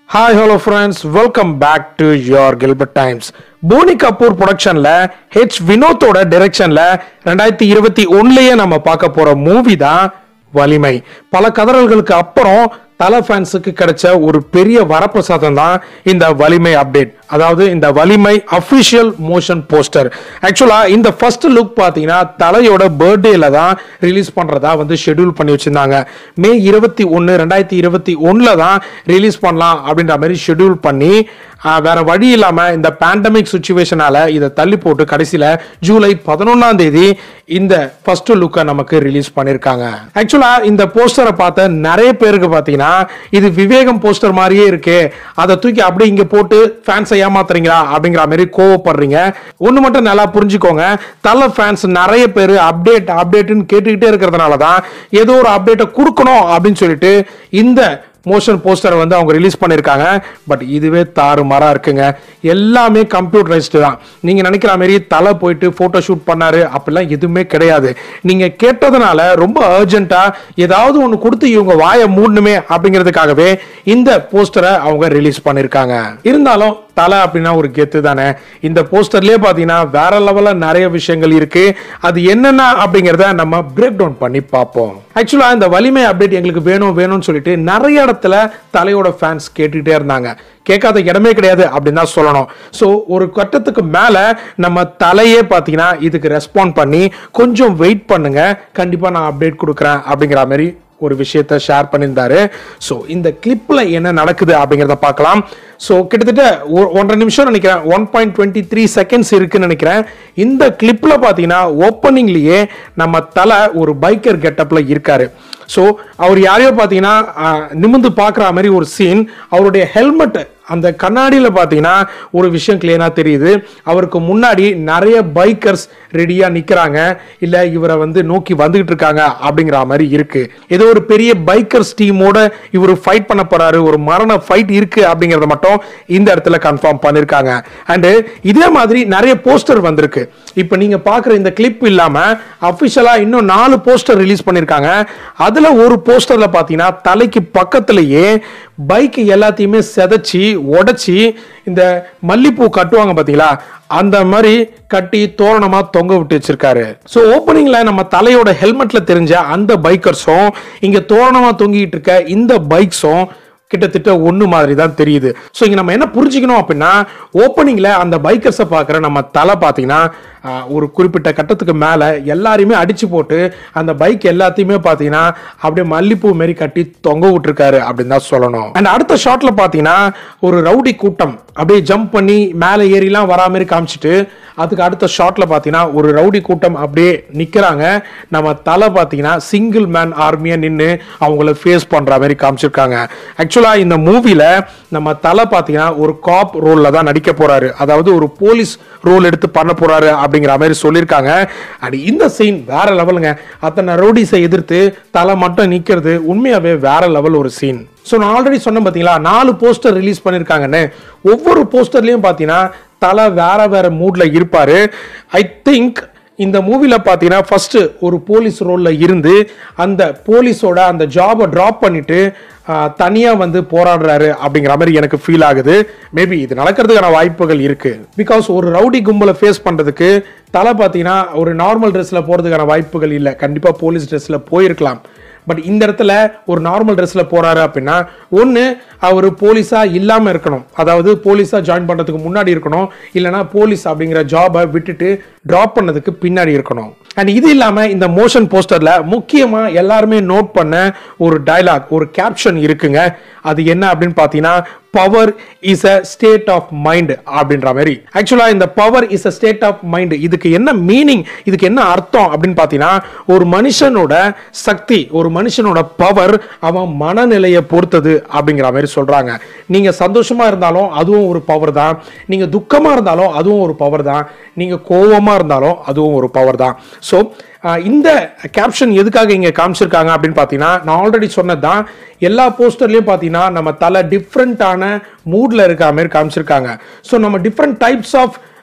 hi hello friends welcome back to your Gilbert Times Boney Kapoor ப்ரொடக்ஷன்ல H வினோத்தோட டைரக்ஷன்ல ரெண்டாயிரத்தி இருபத்தி ஒன்னுலயே நம்ம பார்க்க போற மூவி தான் வலிமை பல கதறல்களுக்கு அப்புறம் தல ஃபேன்ஸுக்கு கிடைச்ச ஒரு பெரிய வரப்பிரசாதம் தான் இந்த வலிமை அப்டேட் அதாவது இந்த வலிமை அஃபிஷியல் மோஷன் போஸ்டர் ஆக்சுவலா இந்த ஃபர்ஸ்ட் லுக் பார்த்தீங்கன்னா தலையோட பர்த்டேல தான் ரிலீஸ் பண்றதா வந்து ஷெட்யூல் பண்ணி வச்சிருந்தாங்க மே இருபத்தி ஒன்று ரெண்டாயிரத்தி இருபத்தி ஒன்றில் தான் ரிலீஸ் பண்ணலாம் அப்படின்ற மாதிரி ஷெட்யூல் பண்ணி ஆஹ், வேற வழி இல்லாம இந்த பேண்டமிக் சுச்சுவேஷனால இதை தள்ளி போட்டு கடைசியில ஜூலை பதினொன்னாம் தேதி இந்த ஃபர்ஸ்ட் லுக்கை நமக்கு ரிலீஸ் பண்ணியிருக்காங்க ஆக்சுவலா இந்த போஸ்டரை பார்த்த நிறைய பேருக்கு பார்த்தீங்கன்னா இது விவேகம் போஸ்டர் மாதிரியே இருக்கு அதை தூக்கி அப்படியே இங்க போட்டு ஃபேன்ஸை ஏமாத்துறீங்களா அப்படிங்கிற மாதிரி கோவப்படுறீங்க ஒன்று மட்டும் நல்லா புரிஞ்சுக்கோங்க தல ஃபேன்ஸ் நிறைய பேர் அப்டேட் அப்டேட்னு கேட்டுக்கிட்டே இருக்கிறதுனால தான் ஏதோ ஒரு அப்டேட்டை கொடுக்கணும் அப்படின்னு சொல்லிட்டு இந்த மோஷன் போஸ்டரை வந்து அவங்க ரிலீஸ் பண்ணியிருக்காங்க பட் இதுவே தாறுமாறா இருக்குங்க எல்லாமே கம்ப்யூட்டரைஸ்டு தான் நீங்க நினைக்கிற மாதிரி தலை போயிட்டு போட்டோ ஷூட் பண்ணாரு அப்படிலாம் எதுவுமே கிடையாது நீங்க கேட்டதுனால ரொம்ப அர்ஜென்ட்டா ஏதாவது ஒன்று கொடுத்து இவங்க வாயை மூடணுமே அப்படிங்கிறதுக்காகவே இந்த போஸ்டரை அவங்க ரிலீஸ் பண்ணியிருக்காங்க இருந்தாலும் தலை அப்படின்னா ஒரு கெத்து தானே இந்த போஸ்டர்லயே பார்த்தீங்கன்னா வேற லெவல்ல நிறைய விஷயங்கள் இருக்கு அது என்னென்ன அப்படிங்கிறத நம்ம பிரேக் டவுன் பண்ணி பார்ப்போம் ஆக்சுவலா இந்த வலிமை அப்டேட் எங்களுக்கு வேணும் வேணும்னு சொல்லிட்டு நிறைய இடத்துல தலையோட ஃபேன்ஸ் கேட்டுக்கிட்டே இருந்தாங்க கேட்காத இடமே கிடையாது அப்படின்னு தான் சொல்லணும் ஸோ ஒரு கட்டத்துக்கு மேலே நம்ம தலையே பார்த்தீங்கன்னா இதுக்கு ரெஸ்பாண்ட் பண்ணி கொஞ்சம் வெயிட் பண்ணுங்க கண்டிப்பாக நான் அப்டேட் கொடுக்குறேன் அப்படிங்கிற மாதிரி ஒரு விஷயத்த ஷேர் பண்ணியிருந்தாரு ஸோ இந்த கிளிப்பில் என்ன நடக்குது அப்படிங்கிறத பார்க்கலாம் ஸோ கிட்டத்தட்ட ஒ- ஒன்றரை நிமிஷம் நினைக்கிறேன் one point twenty three seconds இருக்குன்னு நினைக்கிறேன் இந்த கிளிப்பில் பார்த்தீங்கன்னா ஓப்பனிங்லேயே நம்ம தலை ஒரு பைக்கர் கெட்டப்பில் இருக்காரு ஸோ அவர் யாரையோ பார்த்தீங்கன்னா ஆஹ், நிமிர்ந்து பார்க்குற மாதிரி ஒரு சீன் அவருடைய ஹெல்மெட் அந்த கண்ணாடியில் பார்த்தீங்கன்னா ஒரு விஷயம் கிளியராக தெரியுது அவருக்கு முன்னாடி நிறைய பைக்கர்ஸ் ரெடியாக நிற்கிறாங்க இல்லை இவரை வந்து நோக்கி வந்துகிட்டு இருக்காங்க அப்படிங்கிற மாதிரி இருக்கு ஏதோ ஒரு பெரிய பைக்கர்ஸ் டீமோட இவர் ஃபைட் பண்ண போறாரு ஒரு மரண ஃபைட் இருக்கு அப்படிங்கிறத மட்டும் இந்த இடத்துல கன்ஃபார்ம் பண்ணியிருக்காங்க அண்டு இதே மாதிரி நிறைய போஸ்டர் வந்திருக்கு இப்போ நீங்க பார்க்குற இந்த கிளிப் இல்லாம அஃபிஷியலா இன்னும் நாலு போஸ்டர் ரிலீஸ் பண்ணியிருக்காங்க அதுல ஒரு போஸ்டர்ல பார்த்தீங்கன்னா தலைக்கு பக்கத்திலேயே பைக் எல்லாத்தையுமே செதைச்சி உடைச்சி இந்த மல்லிப்பூ கட்டுவாங்க பாத்தீங்களா அந்த மாதிரி கட்டி தோரணமா தொங்க விட்டு வச்சிருக்காரு ஸோ ஓப்பனிங்ல நம்ம தலையோட ஹெல்மெட்ல தெரிஞ்ச அந்த பைக்கர்ஸும் இங்க தோரணமா தொங்கிட்டு இருக்க இந்த பைக்ஸும் கிட்டத்தட்ட ஒன்று மாதிரி தான் தெரியுது ஸோ இங்கே நம்ம என்ன புரிஞ்சுக்கணும் அப்படின்னா ஓப்பனிங்கில் அந்த பைக்கர்ஸை பார்க்குற நம்ம தலை பார்த்தீங்கன்னா ஆஹ், ஒரு குறிப்பிட்ட கட்டத்துக்கு மேலே எல்லாரையுமே அடிச்சு போட்டு அந்த பைக் எல்லாத்தையுமே பார்த்தீங்கன்னா அப்படியே மல்லிப்பூ மாரி கட்டி தொங்க விட்டுருக்காரு அப்படின்னு தான் சொல்லணும் அண்ட் அடுத்த ஷாட்ல பார்த்தீங்கன்னா ஒரு ரவுடி கூட்டம் அப்படியே ஜம்ப் பண்ணி மேலே ஏறிலாம் வரா மாதிரி காமிச்சிட்டு அதுக்கு அடுத்த ஷாட்ல பார்த்தீங்கன்னா ஒரு ரவுடி கூட்டம் அப்படியே நிற்கிறாங்க நம்ம தலை பார்த்தீங்கன்னா சிங்கிள் மேன் ஆர்மியாக நின்று அவங்கள ஃபேஸ் பண்ணுற மாதிரி காமிச்சிருக்காங்க ஆக்சுவலாக இந்த மூவியில் நம்ம தலை பார்த்தீங்கன்னா ஒரு காப் ரோலில் தான் நடிக்க போறாரு அதாவது ஒரு போலீஸ் ரோல் எடுத்து பண்ண போறாரு அப்படிங்கிற மாதிரி சொல்லியிருக்காங்க அண்ட் இந்த சீன் வேற லெவலுங்க அத்தனை ரவுடிஸை எதிர்த்து தலை மட்டும் நிற்கிறது உண்மையாகவே வேற லெவல் ஒரு சீன் ஸோ நான் ஆல்ரெடி சொன்னேன் பார்த்தீங்களா நாலு போஸ்டர் ரிலீஸ் பண்ணியிருக்காங்கன்னு ஒவ்வொரு போஸ்டர்லையும் பார்த்தீங்கன்னா தலை வேற வேற மூட்ல இருப்பாரு ஐ திங்க் இந்த மூவில பார்த்தீங்கன்னா ஃபர்ஸ்ட் ஒரு போலீஸ் ரோல்ல இருந்து அந்த போலீஸோட அந்த ஜாபை ட்ராப் பண்ணிட்டு ஆஹ், தனியா வந்து போராடுறாரு அப்படிங்கிற மாதிரி எனக்கு ஃபீல் ஆகுது மேபி இது நடக்கிறதுக்கான வாய்ப்புகள் இருக்கு பிகாஸ் ஒரு ரவுடி கும்பலை ஃபேஸ் பண்றதுக்கு தலை பார்த்தீங்கன்னா ஒரு நார்மல் ட்ரெஸ்ல போறதுக்கான வாய்ப்புகள் இல்லை கண்டிப்பா போலீஸ் ட்ரெஸ்ல போயிருக்கலாம் பட் இந்த இடத்துல ஒரு நார்மல் ட்ரெஸ்ல போறாரு அப்படின்னா ஒன்று அவர் போலீஸா இல்லாம இருக்கணும் அதாவது போலீஸா ஜாயின் பண்றதுக்கு முன்னாடி இருக்கணும் இல்லைன்னா போலீஸ் அப்படிங்கிற ஜாபை விட்டுட்டு ட்ராப் பண்ணதுக்கு பின்னாடி இருக்கணும் அண்ட் இது இல்லாம இந்த மோஷன் போஸ்டர்ல முக்கியமா எல்லாருமே நோட் பண்ண ஒரு டயலாக் ஒரு கேப்ஷன் இருக்குங்க அது என்ன அப்படின்னு பார்த்தீங்கன்னா power is a state of mind அப்படின்ற மாதிரி ஆக்சுவலா இந்த power is a state of mind இதுக்கு என்ன மீனிங் இதுக்கு என்ன அர்த்தம் அப்படின்னு பார்த்தீங்கன்னா ஒரு மனுஷனோட சக்தி ஒரு மனுஷனோட பவர் அவன் மனநிலையை பொறுத்தது அப்படிங்கிற மாதிரி சொல்றாங்க நீங்க சந்தோஷமா இருந்தாலும் அதுவும் ஒரு பவர் தான் நீங்க துக்கமா இருந்தாலும் அதுவும் ஒரு பவர் தான் நீங்க கோவமா இருந்தாலும் அதுவும் ஒரு பவர் தான் ஸோ இந்த கேப்ஷன் எதுக்காக இங்க காமிச்சிருக்காங்க அப்படின்னு பார்த்தீங்கன்னா நான் ஆல்ரெடி சொன்னது எல்லா போஸ்டர்லயும் பார்த்தீங்கன்னா நம்ம தலை டிஃப்ரெண்ட்டான மூட்ல இருக்க மாதிரி காமிச்சிருக்காங்க ஸோ நம்ம டிஃப்ரெண்ட் டைப்ஸ் ஆஃப்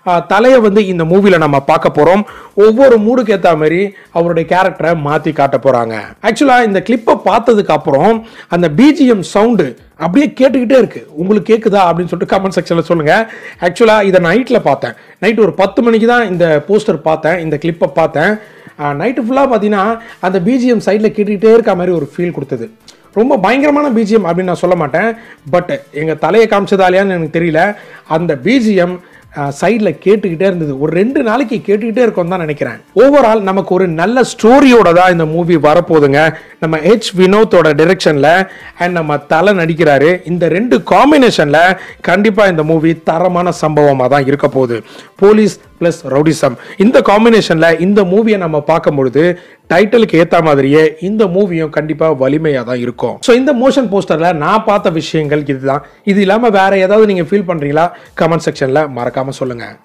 ஆஹ், தலையை வந்து இந்த மூவில நம்ம பார்க்க போறோம் ஒவ்வொரு மூடுக்கு ஏத்த மாதிரி அவருடைய கேரக்டரை மாத்தி காட்ட போறாங்க ஆக்சுவலா இந்த கிளிப்பை பார்த்ததுக்கு அப்புறம் அந்த பிஜிஎம் சவுண்டு அப்படியே கேட்டுக்கிட்டே இருக்கு உங்களுக்கு கேக்குதா அப்படின்னு சொல்லிட்டு கமெண்ட் செக்ஷன்ல சொல்லுங்க ஆக்சுவலா இதை நைட்ல பார்த்தேன் நைட் ஒரு பத்து மணிக்கு தான் இந்த போஸ்டர் பார்த்தேன் இந்த கிளிப்பை பார்த்தேன் நைட்டு ஃபுல்லாக பார்த்தீங்கன்னா அந்த பிஜிஎம் சைடில் கேட்டுக்கிட்டே இருக்க மாதிரி ஒரு ஃபீல் கொடுத்தது ரொம்ப பயங்கரமான பிஜிஎம் அப்படின்னு நான் சொல்ல மாட்டேன் பட் எங்கள் தலையை காமிச்சதாலையான்னு எனக்கு தெரியல அந்த பிஜிஎம் சைடில் கேட்டுக்கிட்டே இருந்தது ஒரு ரெண்டு நாளைக்கு கேட்டுக்கிட்டே இருக்கோம் தான் நினைக்கிறேன் ஓவரால் நமக்கு ஒரு நல்ல ஸ்டோரியோட தான் இந்த மூவி வரப்போகுதுங்க நம்ம ஹெச் வினோத்தோட டிரெக்ஷனில் அண்ட் நம்ம தலை நடிக்கிறாரு இந்த ரெண்டு காம்பினேஷனில் கண்டிப்பாக இந்த மூவி தரமான சம்பவமாக தான் இருக்க போகுது போலீஸ் ப்ளஸ் ரவுடிசம் இந்த காம்பினேஷனில் இந்த மூவியை நம்ம பார்க்கும் பொழுது டைட்டிலுக்கு ஏற்ற மாதிரியே இந்த மூவியும் கண்டிப்பாக வலிமையாக தான் இருக்கும் ஸோ இந்த மோஷன் போஸ்டரில் நான் பார்த்த விஷயங்கள் இதுதான் இது இல்லாமல் வேற ஏதாவது நீங்கள் ஃபீல் பண்ணுறீங்களா கமெண்ட் செக்ஷனில் மறக்காமல் சொல்லுங்கள்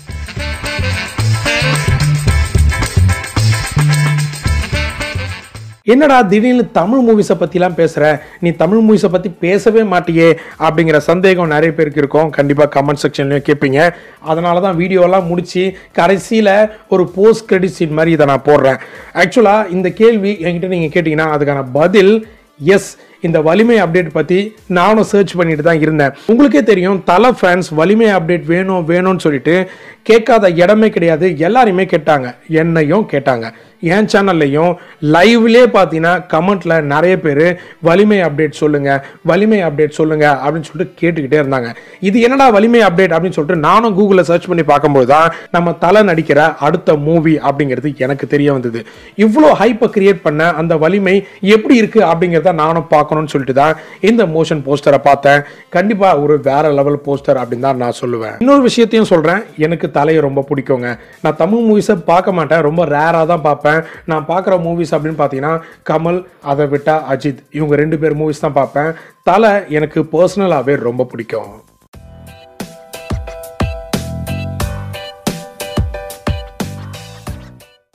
என்னடா திடீர்னு தமிழ் மூவிஸை பற்றிலாம் பேசுகிற நீ தமிழ் மூவிஸை பற்றி பேசவே மாட்டியே அப்படிங்கிற சந்தேகம் நிறைய பேருக்கு இருக்கும் கண்டிப்பாக கமெண்ட் செக்ஷன்லையும் கேட்பீங்க அதனால தான் வீடியோலாம் முடிச்சு கடைசியில் ஒரு போஸ்ட் கிரெடிட் சீன் மாதிரி இதை நான் போடுறேன் ஆக்சுவலாக இந்த கேள்வி என்கிட்ட நீங்கள் கேட்டிங்கன்னா அதுக்கான பதில் எஸ் இந்த வலிமை அப்டேட் பற்றி நானும் சர்ச் பண்ணிட்டு தான் இருந்தேன் உங்களுக்கே தெரியும் தலை ஃபேன்ஸ் வலிமை அப்டேட் வேணும் வேணும்னு சொல்லிட்டு கேட்காத இடமே கிடையாது எல்லாரையுமே கேட்டாங்க என்னையும் கேட்டாங்க என் சேனல்லையும் லைவ்லேயே பார்த்தீங்கன்னா கமெண்ட்ல நிறைய பேர் வலிமை அப்டேட் சொல்லுங்க வலிமை அப்டேட் சொல்லுங்க அப்படின்னு சொல்லிட்டு கேட்டுக்கிட்டே இருந்தாங்க இது என்னடா வலிமை அப்டேட் அப்படின்னு சொல்லிட்டு நானும் கூகுளில் சர்ச் பண்ணி பார்க்கும்போது தான் நம்ம தலை நடிக்கிற அடுத்த மூவி அப்படிங்கிறது எனக்கு தெரிய வந்தது இவ்வளோ ஹைப்பை கிரியேட் பண்ண அந்த வலிமை எப்படி இருக்கு அப்படிங்கிறத நானும் பார்க்கணும்னு சொல்லிட்டு தான் இந்த மோஷன் போஸ்டரை பார்த்தேன் கண்டிப்பாக ஒரு வேற லெவல் போஸ்டர் அப்படின்னு தான் நான் சொல்லுவேன் இன்னொரு விஷயத்தையும் சொல்கிறேன் எனக்கு தலையை ரொம்ப பிடிக்குங்க நான் தமிழ் மூவிஸை பார்க்க மாட்டேன் ரொம்ப ரேராக தான் பார்ப்பேன் நான் பார்க்குற மூவிஸ் அப்படின்னு பார்த்தீங்கன்னா கமல் அதை விட்டா அஜித் இவங்க ரெண்டு பேர் மூவிஸ் தான் பார்ப்பேன் தலை எனக்கு பர்சனலாகவே ரொம்ப பிடிக்கும்